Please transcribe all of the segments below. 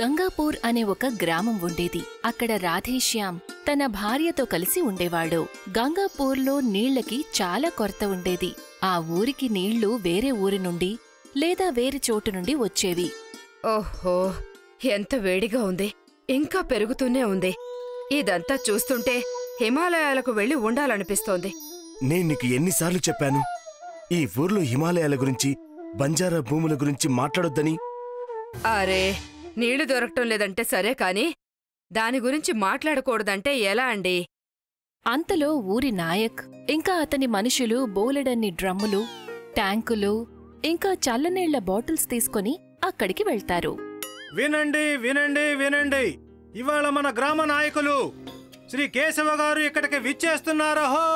గంగాపూర్ అనే ఒక గ్రామం ఉండేది అక్కడ రాధేశ్యామ్ తన భార్యతో కలిసి ఉండేవాడు గంగాపూర్లో నీళ్లకి చాలా కొరత ఉండేది ఆ ఊరికి నీళ్లు వేరే ఊరి నుండి లేదా వేరే చోటు నుండి వచ్చేవి ఓహో ఎంత వేడిగా ఉంది ఇంకా పెరుగుతూనే ఉంది ఇదంతా చూస్తుంటే హిమాలయాలకు వెళ్లి ఉండాలనిపిస్తోంది నేను నీకు ఎన్నిసార్లు చెప్పాను ఈ ఊర్లో హిమాలయాల గురించి బంజారా భూముల గురించి మాట్లాడొద్దని అరే నీళ్లు దొరకటం లేదంటే సరే కాని దాని గురించి మాట్లాడకూడదంటే ఎలా అండి అంతలో ఊరి నాయక్ ఇంకా అతని మనుషులు బోలెడన్ని డ్రమ్ములు ట్యాంకులు ఇంకా చల్లనీళ్ల బాటిల్స్ తీసుకొని అక్కడికి వెళ్తారు వినండి వినండి వినండి ఇవాళ మన గ్రామ నాయకులు శ్రీ కేశవ గారు ఇక్కడికి విచ్చేస్తున్నారహో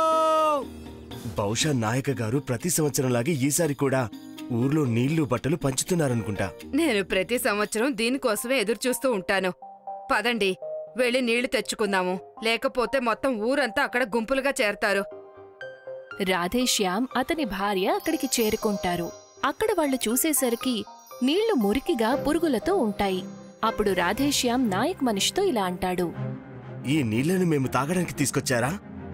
బహుశా నాయక గారు ప్రతి సంవత్సరంలాగే ఈసారి కూడా ఊర్లో నీళ్లు బట్టలు పంచుతున్నారనుకుంటా నేను ప్రతి సంవత్సరం దీనికోసమే ఎదురుచూస్తూ ఉంటాను పదండి వెళ్ళి నీళ్లు తెచ్చుకుందాము లేకపోతే మొత్తం ఊరంతా అక్కడ గుంపులుగా చేరతారు రాధేశ్యామ్ అతని భార్య అక్కడికి చేరుకుంటారు అక్కడ వాళ్ళు చూసేసరికి నీళ్లు మురికిగా పురుగులతో ఉంటాయి అప్పుడు రాధేశ్యామ్ నాయక్ మనిషితో ఇలా అంటాడు ఈ నీళ్లను మేము తాగడానికి తీసుకొచ్చారా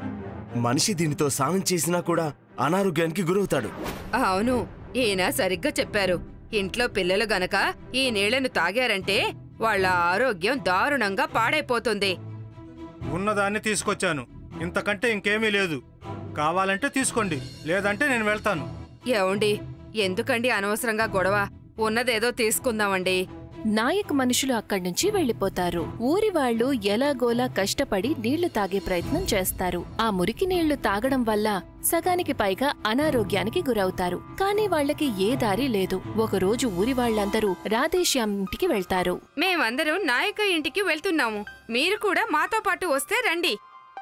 మనిషి దీనితో స్నానం చేసినా కూడా అనారోగ్యానికి గురవుతాడు అవును ఈయన సరిగ్గా చెప్పారు ఇంట్లో పిల్లలు గనక ఈ నీళ్లను తాగారంటే వాళ్ళ ఆరోగ్యం దారుణంగా పాడైపోతుంది ఉన్నదాన్ని తీసుకొచ్చాను ఇంతకంటే ఇంకేమీ లేదు కావాలంటే తీసుకోండి లేదంటే నేను వెళ్తాను ఏవండి ఎందుకండి అనవసరంగా గొడవ ఉన్నదేదో తీసుకుందామండి నాయక్ మనుషులు అక్కడ్నుంచి వెళ్లిపోతారు ఊరి వాళ్ళు ఎలాగోలా కష్టపడి నీళ్లు తాగే ప్రయత్నం చేస్తారు ఆ మురికి నీళ్లు తాగడం వల్ల సగానికి పైగా అనారోగ్యానికి గురవుతారు కానీ వాళ్ళకి ఏ దారి లేదు ఒకరోజు ఊరి వాళ్ళందరూ రాధేశ్యామ్ ఇంటికి వెళ్తారు మేమందరం నాయక ఇంటికి వెళ్తున్నాము మీరు కూడా మాతో పాటు వస్తే రండి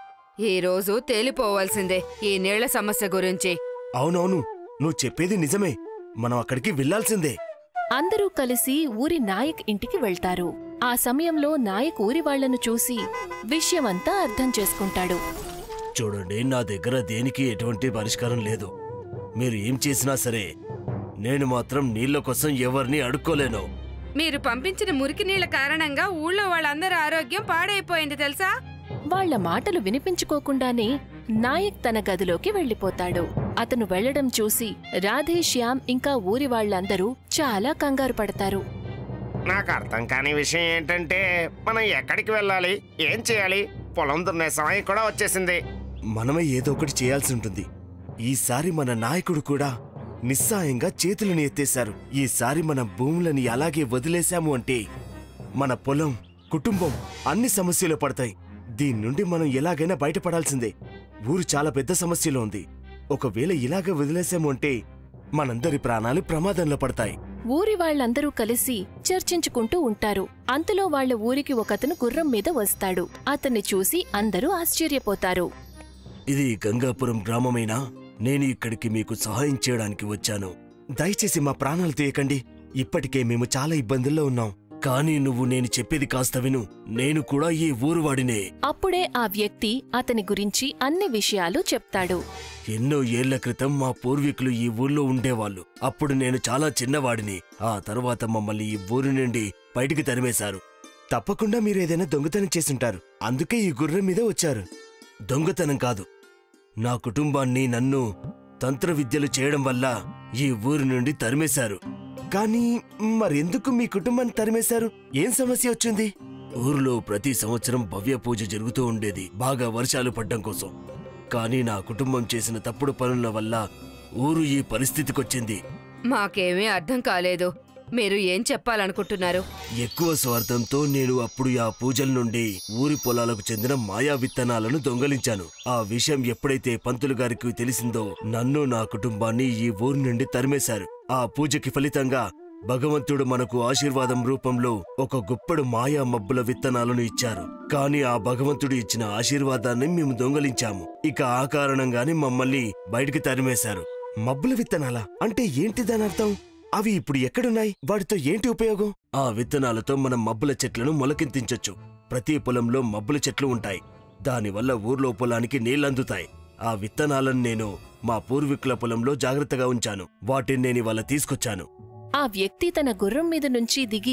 ఈ రోజు తేలిపోవాల్సిందే ఈ నీళ్ల సమస్య గురించి అవునవును నువ్వు చెప్పేది నిజమే మనం అక్కడికి వెళ్లాల్సిందే అందరూ కలిసి ఊరి నాయక్ ఇంటికి వెళ్తారు ఆ సమయంలో నాయక్ ఊరి వాళ్లను చూసి విషయమంతా అర్థం చేసుకుంటాడు చూడండి నా దగ్గర దేనికి ఎటువంటి పరిష్కారం లేదు మీరు ఏం చేసినా సరే నేను మాత్రం నీళ్ల కోసం ఎవరిని అడుక్కోలేను మీరు పంపించిన మురికి నీళ్ల కారణంగా ఊళ్ళో వాళ్ళందరి ఆరోగ్యం పాడైపోయింది తెలుసా వాళ్ళ మాటలు వినిపించుకోకుండానే నాయక్ తన గదిలోకి వెళ్లిపోతాడు అతను వెళ్లడం చూసి రాధేశ్యామ్ ఇంకా ఊరి వాళ్ళందరూ చాలా కంగారు పడతారు నాకు అర్థం కాని విషయం ఏంటంటే మనం ఎక్కడికి వెళ్ళాలి ఏం చేయాలి పొలం దున్నే సమయం కూడా వచ్చేసింది మనమే ఏదో ఒకటి చేయాల్సి ఉంటుంది ఈసారి మన నాయకుడు కూడా నిస్సాయంగా చేతులను ఎత్తేశారు ఈసారి మన భూములని అలాగే వదిలేశాము అంటే మన పొలం కుటుంబం అన్ని సమస్యలు పడతాయి దీని నుండి మనం ఎలాగైనా బయటపడాల్సిందే ఊరు చాలా పెద్ద సమస్యలో ఉంది ఒకవేళ ఇలాగ వదిలేశాము అంటే మనందరి ప్రాణాలు ప్రమాదంలో పడతాయి ఊరి వాళ్ళందరూ కలిసి చర్చించుకుంటూ ఉంటారు అంతలో వాళ్ళ ఊరికి ఒకతను గుర్రం మీద వస్తాడు అతన్ని చూసి అందరూ ఆశ్చర్యపోతారు ఇది గంగాపురం గ్రామమైనా నేను ఇక్కడికి మీకు సహాయం చేయడానికి వచ్చాను దయచేసి మా ప్రాణాలు తీయకండి ఇప్పటికే మేము చాలా ఇబ్బందుల్లో ఉన్నాం కానీ నువ్వు నేను చెప్పేది కాస్త విను నేను కూడా ఈ ఊరువాడినే అప్పుడే ఆ వ్యక్తి అతని గురించి అన్ని విషయాలు చెప్తాడు ఎన్నో ఏళ్ల క్రితం మా పూర్వీకులు ఈ ఊర్లో ఉండేవాళ్ళు అప్పుడు నేను చాలా చిన్నవాడిని ఆ తర్వాత మమ్మల్ని ఈ ఊరి నుండి బయటికి తరిమేశారు తప్పకుండా మీరు ఏదైనా దొంగతనం చేసుంటారు అందుకే ఈ గుర్రం మీద వచ్చారు దొంగతనం కాదు నా కుటుంబాన్ని నన్ను తంత్ర విద్యలు చేయడం వల్ల ఈ ఊరి నుండి తరిమేశారు కానీ మరెందుకు మీ కుటుంబాన్ని తరిమేశారు ఏం సమస్య వచ్చింది ఊరిలో ప్రతి సంవత్సరం భవ్య పూజ జరుగుతూ ఉండేది బాగా వర్షాలు పడ్డం కోసం కానీ నా కుటుంబం చేసిన తప్పుడు పనుల వల్ల ఊరు ఈ పరిస్థితికొచ్చింది మాకేమీ అర్థం కాలేదు మీరు ఏం చెప్పాలనుకుంటున్నారు ఎక్కువ స్వార్థంతో నేను అప్పుడు ఆ పూజల నుండి ఊరి పొలాలకు చెందిన మాయా విత్తనాలను దొంగలించాను ఆ విషయం ఎప్పుడైతే పంతులు గారికి తెలిసిందో నన్ను నా కుటుంబాన్ని ఈ ఊరి నుండి తరిమేశారు ఆ పూజకి ఫలితంగా భగవంతుడు మనకు ఆశీర్వాదం రూపంలో ఒక గుప్పెడు మాయా మబ్బుల విత్తనాలను ఇచ్చారు కానీ ఆ భగవంతుడు ఇచ్చిన ఆశీర్వాదాన్ని మేము దొంగలించాము ఇక ఆ కారణంగానే మమ్మల్ని బయటికి తరిమేశారు మబ్బుల విత్తనాలా అంటే ఏంటి దాని అర్థం అవి ఇప్పుడు ఎక్కడున్నాయి వాటితో ఏంటి ఉపయోగం ఆ విత్తనాలతో మనం మబ్బుల చెట్లను మొలకెత్తించొచ్చు ప్రతి పొలంలో మబ్బుల చెట్లు ఉంటాయి దానివల్ల ఊర్లో పొలానికి నీళ్లందుతాయి ఆ విత్తనాలను నేను మా పూర్వీకుల పొలంలో జాగ్రత్తగా ఉంచాను వాటిని నేను ఇవాళ తీసుకొచ్చాను ఆ వ్యక్తి తన గుర్రం మీద నుంచి దిగి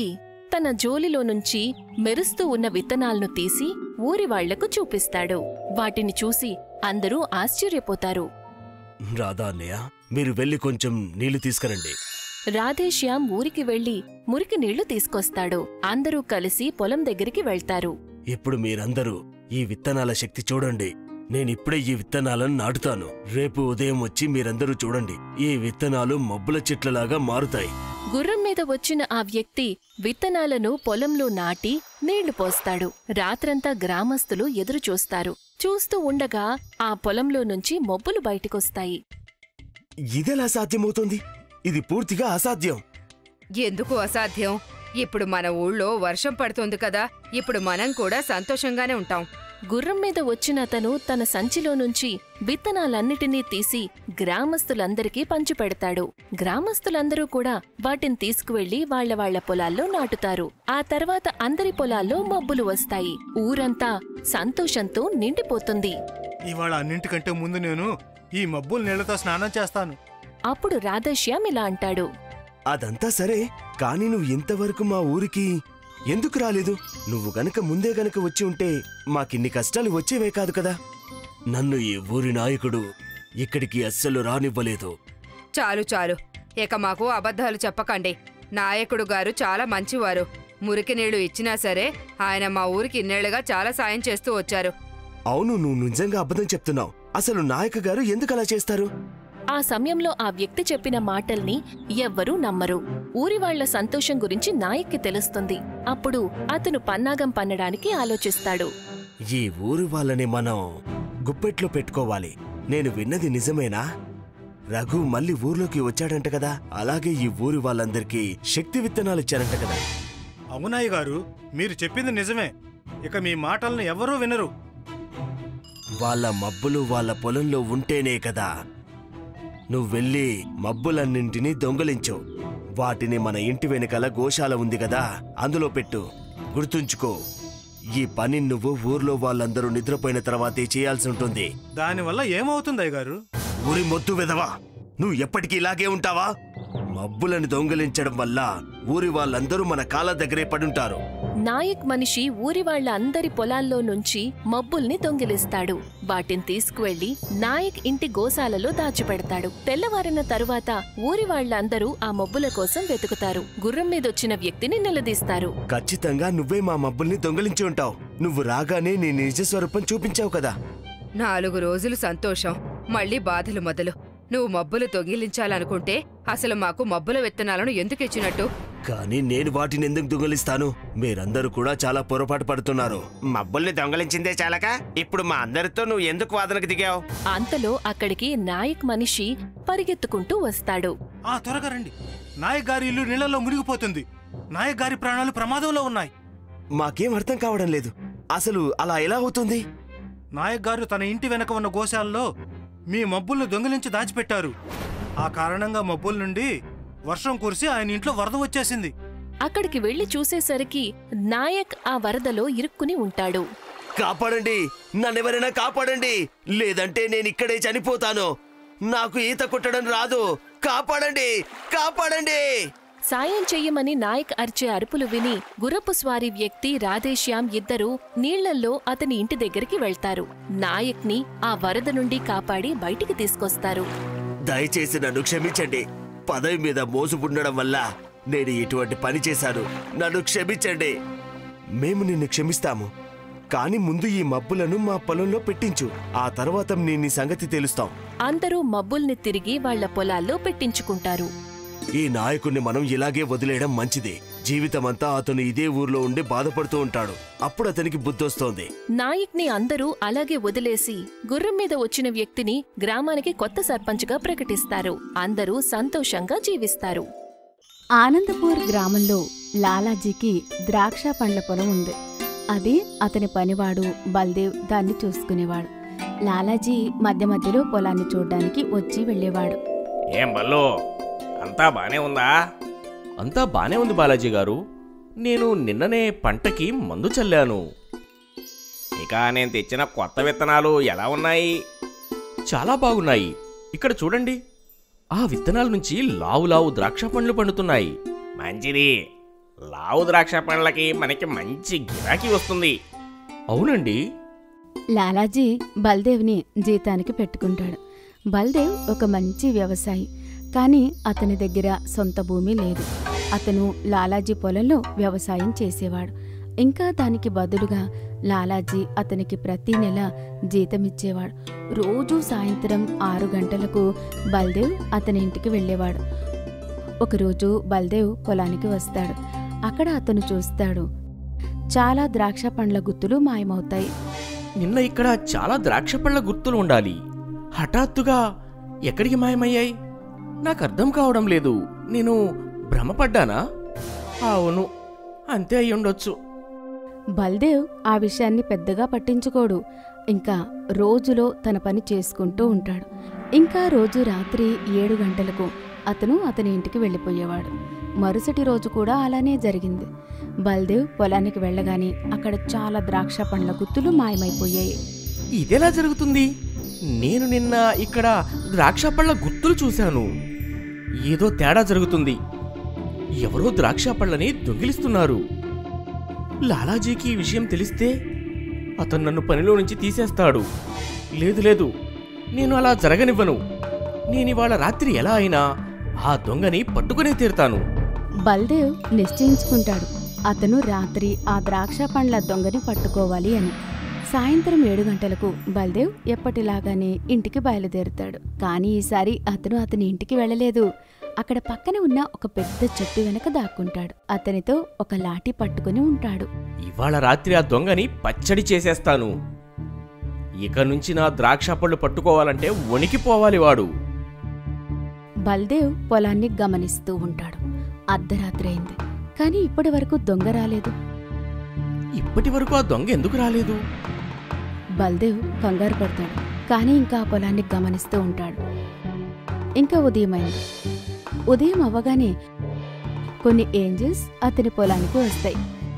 తన జోలిలో నుంచి మెరుస్తూ ఉన్న విత్తనాలను తీసి ఊరి వాళ్లకు చూపిస్తాడు వాటిని చూసి అందరూ ఆశ్చర్యపోతారు రాధా అన్నయ్య మీరు వెళ్ళి కొంచెం నీళ్లు తీసుకురండి రాధేశ్యామ్ ఊరికి వెళ్లి మురికి నీళ్లు తీసుకొస్తాడు అందరూ కలిసి పొలం దగ్గరికి వెళ్తారు ఇప్పుడు మీరందరూ ఈ విత్తనాల శక్తి చూడండి నేనిప్పుడే ఈ విత్తనాలను నాటుతాను రేపు ఉదయం వచ్చి మీరందరూ చూడండి ఈ విత్తనాలు మబ్బుల చెట్లలాగా మారుతాయి గుర్రం మీద వచ్చిన ఆ వ్యక్తి విత్తనాలను పొలంలో నాటి నీళ్లు పోస్తాడు రాత్రంతా గ్రామస్తులు ఎదురు చూస్తారు చూస్తూ ఉండగా ఆ పొలంలో నుంచి మొబ్బులు బయటికొస్తాయి ఇదెలా సాధ్యమవుతుంది ఇది పూర్తిగా అసాధ్యం ఎందుకు అసాధ్యం ఇప్పుడు మన ఊళ్ళో వర్షం పడుతుంది కదా ఇప్పుడు మనం కూడా సంతోషంగానే ఉంటాం గుర్రం మీద వచ్చిన అతను తన సంచిలో నుంచి విత్తనాలన్నిటినీ తీసి గ్రామస్తులందరికీ పంచిపెడతాడు గ్రామస్తులందరూ కూడా వాటిని తీసుకువెళ్లి వాళ్ళ వాళ్ళ పొలాల్లో నాటుతారు ఆ తర్వాత అందరి పొలాల్లో మబ్బులు వస్తాయి ఊరంతా సంతోషంతో నిండిపోతుంది ఇవాళ అన్నింటికంటే ముందు నేను ఈ మబ్బుల నీళ్లతో స్నానం చేస్తాను అప్పుడు రాధశ్యామ్ ఇలా అంటాడు అదంతా సరే కానీ నువ్వు ఇంతవరకు మా ఊరికి ఎందుకు రాలేదు నువ్వు గనక ముందే గనక వచ్చి ఉంటే మాకిన్ని కష్టాలు వచ్చేవే కాదు కదా నన్ను ఈ ఊరి నాయకుడు ఇక్కడికి అస్సలు రానివ్వలేదు చాలు చాలు ఇక మాకు అబద్ధాలు చెప్పకండి నాయకుడు గారు చాలా మంచివారు మురికి నీళ్లు ఇచ్చినా సరే ఆయన మా ఊరికి ఇన్నేళ్లుగా చాలా సాయం చేస్తూ వచ్చారు అవును నువ్వు నిజంగా అబద్ధం చెప్తున్నావు అసలు నాయక గారు ఎందుకు అలా చేస్తారు ఆ సమయంలో ఆ వ్యక్తి చెప్పిన మాటల్ని ఎవ్వరూ నమ్మరు ఊరి వాళ్ల సంతోషం గురించి నాయక్కి తెలుస్తుంది అప్పుడు అతను పన్నాగం పన్నడానికి ఆలోచిస్తాడు ఈ ఊరి వాళ్ళని మనం గుప్పెట్లో పెట్టుకోవాలి నేను విన్నది నిజమేనా రఘు మళ్ళీ ఊర్లోకి వచ్చాడంట కదా అలాగే ఈ ఊరి వాళ్ళందరికీ శక్తి విత్తనాలు ఇచ్చారంట కదా అవునాయి గారు మీరు చెప్పింది నిజమే ఇక మీ మాటలను ఎవరూ వినరు వాళ్ళ మబ్బులు వాళ్ళ పొలంలో ఉంటేనే కదా నువ్వు వెళ్ళి మబ్బులన్నింటినీ దొంగలించు వాటిని మన ఇంటి వెనకాల గోశాల ఉంది కదా అందులో పెట్టు గుర్తుంచుకో ఈ పని నువ్వు ఊర్లో వాళ్ళందరూ నిద్రపోయిన తర్వాతే చేయాల్సి ఉంటుంది దానివల్ల ఏమవుతుంది అయ్యగారు ఊరి మొద్దు వెదవా నువ్వు ఎప్పటికీ ఇలాగే ఉంటావా మబ్బులను దొంగలించడం వల్ల ఊరి వాళ్ళందరూ మన కాళ్ళ దగ్గరే పడుంటారు నాయక్ మనిషి ఊరి వాళ్ళ అందరి పొలాల్లో నుంచి మబ్బుల్ని దొంగిలిస్తాడు వాటిని తీసుకువెళ్లి నాయక్ ఇంటి గోశాలలో దాచిపెడతాడు తెల్లవారిన తరువాత ఊరి వాళ్ళందరూ ఆ మబ్బుల కోసం వెతుకుతారు గుర్రం మీదొచ్చిన వ్యక్తిని నిలదీస్తారు ఖచ్చితంగా నువ్వే మా మబ్బుల్ని దొంగలించి ఉంటావు నువ్వు రాగానే నీ నిజ స్వరూపం చూపించావు కదా నాలుగు రోజులు సంతోషం మళ్ళీ బాధలు మొదలు నువ్వు మబ్బులు దొంగిలించాలనుకుంటే అసలు మాకు మబ్బుల విత్తనాలను ఎందుకు ఇచ్చినట్టు కానీ నేను వాటిని ఎందుకు దొంగలిస్తాను మీరందరూ కూడా చాలా పొరపాటు పడుతున్నారు మబ్బుల్ని దొంగలించిందే చాలక ఇప్పుడు మా అందరితో నువ్వు ఎందుకు వాదనకు దిగావు అంతలో అక్కడికి నాయక్ మనిషి పరిగెత్తుకుంటూ వస్తాడు ఆ త్వరగా రండి నాయక్ గారి ఇల్లు నీళ్లలో మునిగిపోతుంది నాయక్ గారి ప్రాణాలు ప్రమాదంలో ఉన్నాయి మాకేం అర్థం కావడం లేదు అసలు అలా ఎలా అవుతుంది నాయక్ గారు తన ఇంటి వెనక ఉన్న గోశాలలో మీ మబ్బుల్ని దొంగిలించి దాచిపెట్టారు ఆ కారణంగా మబ్బుల నుండి వర్షం కురిసి ఆయన ఇంట్లో వరద వచ్చేసింది అక్కడికి వెళ్లి చూసేసరికి నాయక్ ఆ వరదలో ఇరుక్కుని ఉంటాడు కాపాడండి నన్నెవరైనా కాపాడండి లేదంటే నేను ఇక్కడే చనిపోతాను నాకు ఈత కొట్టడం రాదు కాపాడండి కాపాడండి సాయం చెయ్యమని నాయక్ అరిచే అరుపులు విని గుర్రపు స్వారీ వ్యక్తి రాధేశ్యామ్ ఇద్దరూ నీళ్లల్లో అతని ఇంటి దగ్గరికి వెళ్తారు నాయక్ని ఆ వరద నుండి కాపాడి బయటికి తీసుకొస్తారు దయచేసి నన్ను క్షమించండి పదవి మీద మోసు ఉండడం వల్ల నేను ఇటువంటి పని చేశాను నన్ను క్షమించండి మేము నిన్ను క్షమిస్తాము కానీ ముందు ఈ మబ్బులను మా పొలంలో పెట్టించు ఆ తర్వాత నీ నీ సంగతి తెలుస్తాం అందరూ మబ్బుల్ని తిరిగి వాళ్ళ పొలాల్లో పెట్టించుకుంటారు ఈ నాయకుణ్ణి మనం ఇలాగే వదిలేయడం మంచిది జీవితమంతా అతను ఇదే ఊర్లో ఉండి బాధపడుతూ ఉంటాడు అప్పుడు అతనికి బుద్ధొస్తోంది నాయక్ని అందరూ అలాగే వదిలేసి గుర్రం మీద వచ్చిన వ్యక్తిని గ్రామానికి కొత్త సర్పంచ్గా ప్రకటిస్తారు అందరూ సంతోషంగా జీవిస్తారు ఆనందపూర్ గ్రామంలో లాలాజీకి ద్రాక్ష పండ్ల పొలం ఉంది అది అతని పనివాడు బల్దేవ్ దాన్ని చూసుకునేవాడు లాలాజీ మధ్య మధ్యలో పొలాన్ని చూడ్డానికి వచ్చి వెళ్ళేవాడు ఏం బల్లో అంతా బానే ఉందా అంతా బానే ఉంది బాలాజీ గారు నేను నిన్ననే పంటకి మందు చల్లాను ఇక నేను తెచ్చిన కొత్త విత్తనాలు ఎలా ఉన్నాయి చాలా బాగున్నాయి ఇక్కడ చూడండి ఆ విత్తనాల నుంచి లావు లావు ద్రాక్ష పండ్లు పండుతున్నాయి మంచిది లావు ద్రాక్ష పండ్లకి మనకి మంచి గిరాకీ వస్తుంది అవునండి లాలాజీ బల్దేవ్ని జీతానికి పెట్టుకుంటాడు బల్దేవ్ ఒక మంచి వ్యవసాయి కానీ అతని దగ్గర సొంత భూమి లేదు అతను లాలాజీ పొలంలో వ్యవసాయం చేసేవాడు ఇంకా దానికి బదులుగా లాలాజీ అతనికి ప్రతి నెల జీతమిచ్చేవాడు రోజూ సాయంత్రం ఆరు గంటలకు బల్దేవ్ అతని ఇంటికి వెళ్ళేవాడు ఒకరోజు బల్దేవ్ పొలానికి వస్తాడు అక్కడ అతను చూస్తాడు చాలా ద్రాక్ష పండ్ల గుత్తులు మాయమవుతాయి నిన్న ఇక్కడ చాలా ద్రాక్ష పళ్ళ గుర్తులు ఉండాలి హఠాత్తుగా ఎక్కడికి మాయమయ్యాయి నాకు అర్థం కావడం లేదు నేను భ్రమపడ్డానా అవును అంతే అయి ఉండొచ్చు బల్దేవ్ ఆ విషయాన్ని పెద్దగా పట్టించుకోడు ఇంకా రోజులో తన పని చేసుకుంటూ ఉంటాడు ఇంకా రోజు రాత్రి ఏడు గంటలకు అతను అతని ఇంటికి వెళ్ళిపోయేవాడు మరుసటి రోజు కూడా అలానే జరిగింది బల్దేవ్ పొలానికి వెళ్ళగానే అక్కడ చాలా ద్రాక్ష పండ్ల గుత్తులు మాయమైపోయాయి ఇదెలా జరుగుతుంది నేను నిన్న ఇక్కడ ద్రాక్ష పళ్ళ గుర్తులు చూశాను ఏదో తేడా జరుగుతుంది ఎవరో ద్రాక్ష పళ్ళని దొంగిలిస్తున్నారు లాలాజీకి ఈ విషయం తెలిస్తే అతను నన్ను పనిలో నుంచి తీసేస్తాడు లేదు లేదు నేను అలా జరగనివ్వను నేనివాళ రాత్రి ఎలా అయినా ఆ దొంగని పట్టుకునే తీరుతాను బల్దేవ్ నిశ్చయించుకుంటాడు అతను రాత్రి ఆ ద్రాక్ష పండ్ల దొంగని పట్టుకోవాలి అని సాయంత్రం ఏడు గంటలకు బల్దేవ్ ఎప్పటిలాగానే ఇంటికి బయలుదేరుతాడు కానీ ఈసారి అతను అతని ఇంటికి వెళ్ళలేదు అక్కడ పక్కన ఉన్న ఒక పెద్ద చెట్టు వెనక దాక్కుంటాడు అతనితో ఒక లాఠీ పట్టుకుని ఉంటాడు ఇవాళ రాత్రి ఆ దొంగని పచ్చడి చేసేస్తాను ఇక నుంచి నా ద్రాక్ష పళ్ళు పట్టుకోవాలంటే వణికిపోవాలి వాడు బల్దేవ్ పొలాన్ని గమనిస్తూ ఉంటాడు అర్ధరాత్రి అయింది కానీ ఇప్పటి వరకు దొంగ రాలేదు ఇప్పటి వరకు ఆ దొంగ ఎందుకు రాలేదు బల్దేవ్ కంగారు పడతాడు కానీ ఇంకా ఆ పొలాన్ని గమనిస్తూ ఉంటాడు ఇంకా ఉదయమైంది ఉదయం అవ్వగానే కొన్ని ఏంజల్స్ అతని పొలానికి వస్తాయి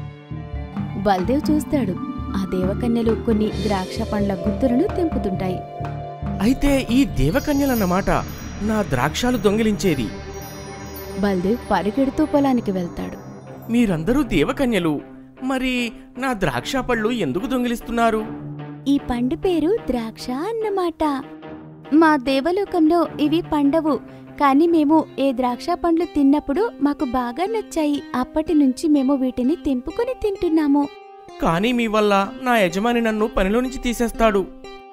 బల్దేవ్ చూస్తాడు ఆ దేవకన్యలు కొన్ని ద్రాక్ష పండ్ల గుత్తులను తెంపుతుంటాయి అయితే ఈ దేవకన్యలన్నమాట నా ద్రాక్షాలు దొంగిలించేది బల్దేవ్ పరిగెడుతూ పొలానికి వెళ్తాడు మీరందరూ దేవకన్యలు మరి నా ద్రాక్ష పళ్ళు ఎందుకు దొంగిలిస్తున్నారు ఈ పండు పేరు ద్రాక్ష అన్నమాట మా దేవలోకంలో ఇవి పండవు కానీ మేము ఏ ద్రాక్ష పండ్లు తిన్నప్పుడు మాకు బాగా నచ్చాయి అప్పటి నుంచి మేము వీటిని తెంపుకొని తింటున్నాము కానీ మీ వల్ల నా యజమాని నన్ను పనిలో నుంచి తీసేస్తాడు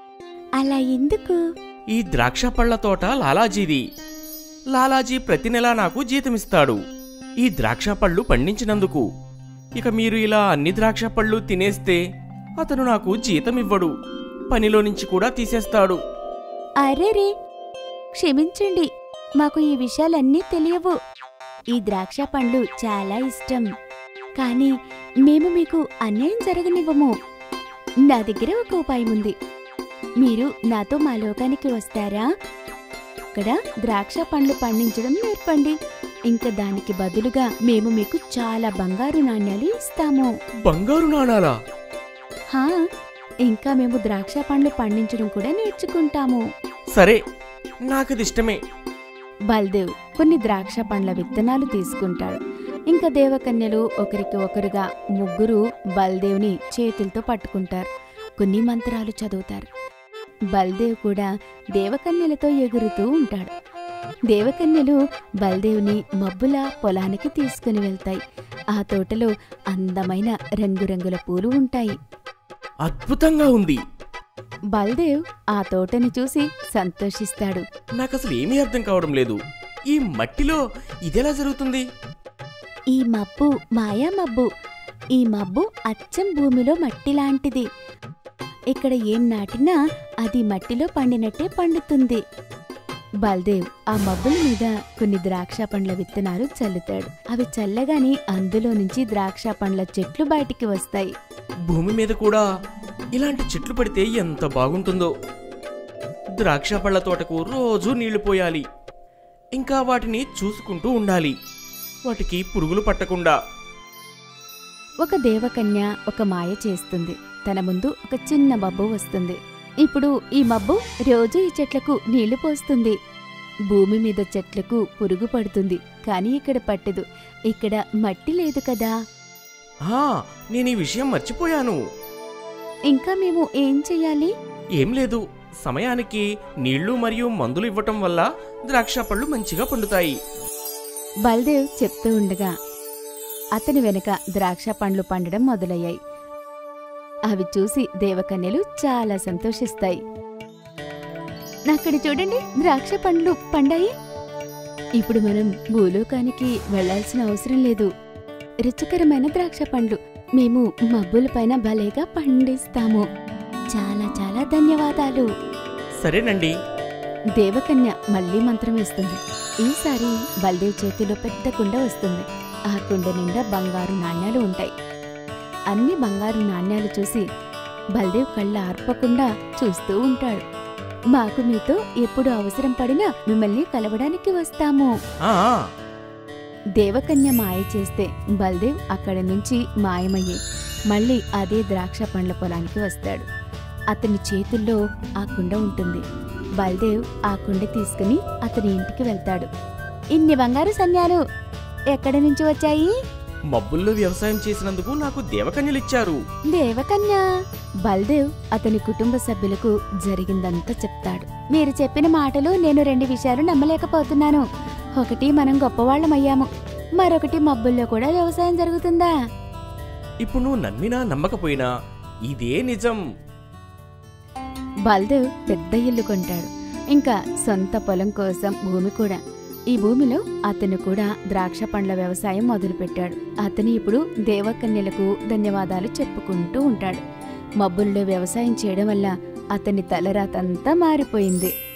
అలా ఎందుకు ఈ ద్రాక్ష పళ్ళ తోట లాలాజీది లాలాజీ ప్రతి నెలా నాకు జీతమిస్తాడు ఈ ద్రాక్ష పళ్ళు పండించినందుకు ఇక మీరు ఇలా అన్ని ద్రాక్ష పళ్ళు తినేస్తే అతను నాకు జీతమివ్వడు పనిలో నుంచి కూడా తీసేస్తాడు అరెరే క్షమించండి మాకు ఈ విషయాలన్నీ తెలియవు ఈ ద్రాక్ష పండ్లు చాలా ఇష్టం కానీ మేము మీకు అన్యాయం జరగనివ్వము నా దగ్గర ఒక ఉపాయం ఉంది మీరు నాతో మా లోకానికి వస్తారా ఇక్కడ ద్రాక్ష పండ్లు పండించడం నేర్పండి ఇంకా దానికి బదులుగా మేము మీకు చాలా బంగారు నాణ్యాలు ఇస్తాము బంగారు నాణాలా హా ఇంకా మేము ద్రాక్ష పండ్లు పండించడం కూడా నేర్చుకుంటాము సరే నాకది ఇష్టమే బల్దేవ్ కొన్ని ద్రాక్ష పండ్ల విత్తనాలు తీసుకుంటాడు ఇంకా దేవకన్యలు ఒకరికి ఒకరుగా ముగ్గురు బల్దేవ్ని చేతులతో పట్టుకుంటారు కొన్ని మంత్రాలు చదువుతారు బల్దేవ్ కూడా దేవకన్యలతో ఎగురుతూ ఉంటాడు దేవకన్యలు బల్దేవ్ని మబ్బుల పొలానికి తీసుకుని వెళ్తాయి ఆ తోటలో అందమైన రంగురంగుల పూలు ఉంటాయి అద్భుతంగా ఉంది బల్దేవ్ ఆ తోటని చూసి సంతోషిస్తాడు నాకసలు ఏమీ అర్థం కావడం లేదు ఈ మట్టిలో ఇదెలా జరుగుతుంది ఈ మబ్బు మాయా మబ్బు ఈ మబ్బు అచ్చం భూమిలో మట్టి లాంటిది ఇక్కడ ఏం నాటినా అది మట్టిలో పండినట్టే పండుతుంది బల్దేవ్ ఆ మబ్బుల మీద కొన్ని ద్రాక్ష పండ్ల విత్తనాలు చల్లుతాడు అవి చల్లగాని అందులో నుంచి ద్రాక్ష పండ్ల చెట్లు బయటికి వస్తాయి భూమి మీద కూడా ఇలాంటి చెట్లు పడితే ఎంత బాగుంటుందో ద్రాక్ష పళ్ళ తోటకు రోజూ నీళ్లు పోయాలి ఇంకా వాటిని చూసుకుంటూ ఉండాలి వాటికి పురుగులు పట్టకుండా ఒక దేవకన్య ఒక మాయ చేస్తుంది తన ముందు ఒక చిన్న మబ్బు వస్తుంది ఇప్పుడు ఈ మబ్బు రోజు ఈ చెట్లకు నీళ్లు పోస్తుంది భూమి మీద చెట్లకు పురుగు పడుతుంది కానీ ఇక్కడ పట్టదు ఇక్కడ మట్టి లేదు కదా ఆ, నేను ఈ విషయం మర్చిపోయాను ఇంకా మేము ఏం చెయ్యాలి ఏం లేదు సమయానికి నీళ్లు మరియు మందులు ఇవ్వటం వల్ల ద్రాక్ష పళ్ళు మంచిగా పండుతాయి బల్దేవ్ చెప్తూ ఉండగా అతని వెనక ద్రాక్ష పండ్లు పండడం మొదలయ్యాయి అవి చూసి దేవకన్యలు చాలా సంతోషిస్తాయి అక్కడ చూడండి ద్రాక్ష పండ్లు పండాయి ఇప్పుడు మనం భూలోకానికి వెళ్ళాల్సిన అవసరం లేదు రుచికరమైన ద్రాక్ష పండ్లు మేము మబ్బులపైన భలేగా పండిస్తాము చాలా చాలా ధన్యవాదాలు సరేనండి దేవకన్య మళ్ళీ మంత్రం వేస్తుంది ఈసారి బల్దేవ్ చేతిలో పెద్ద కుండ వస్తుంది ఆ కుండ నిండా బంగారు నాణ్యాలు ఉంటాయి అన్ని బంగారు నాణ్యాలు చూసి బల్దేవ్ కళ్ళ ఆర్పకుండా చూస్తూ ఉంటాడు మాకు మీతో ఎప్పుడు అవసరం పడినా మిమ్మల్ని కలవడానికి వస్తాము ఆ, ఆ, దేవకన్య మాయ చేస్తే బల్దేవ్ అక్కడి నుంచి మాయమయ్యి మళ్ళీ అదే ద్రాక్ష పండ్ల పొలానికి వస్తాడు అతని చేతుల్లో ఆ కుండ ఉంటుంది బల్దేవ్ ఆ కుండ తీసుకుని అతని ఇంటికి వెళ్తాడు ఇన్ని బంగారు సన్యాలు ఎక్కడి నుంచి వచ్చాయి మబ్బుల్లో వ్యవసాయం చేసినందుకు నాకు దేవకన్యలిచ్చారు దేవకన్య బల్దేవ్ అతని కుటుంబ సభ్యులకు జరిగిందంతా చెప్తాడు మీరు చెప్పిన మాటలు నేను రెండు విషయాలు నమ్మలేకపోతున్నాను ఒకటి మనం గొప్పవాళ్ళమయ్యాము మరొకటి మబ్బుల్లో కూడా వ్యవసాయం జరుగుతుందా ఇప్పుడు నువ్వు నమ్మినా నమ్మకపోయినా ఇదే నిజం బల్దేవ్ పెద్ద ఇల్లు కొంటాడు ఇంకా సొంత పొలం కోసం భూమి కూడా ఈ భూమిలో అతను కూడా ద్రాక్ష పండ్ల వ్యవసాయం మొదలుపెట్టాడు అతను ఇప్పుడు దేవకన్యలకు ధన్యవాదాలు చెప్పుకుంటూ ఉంటాడు మబ్బుల్లో వ్యవసాయం చేయడం వల్ల అతని తలరాతంతా మారిపోయింది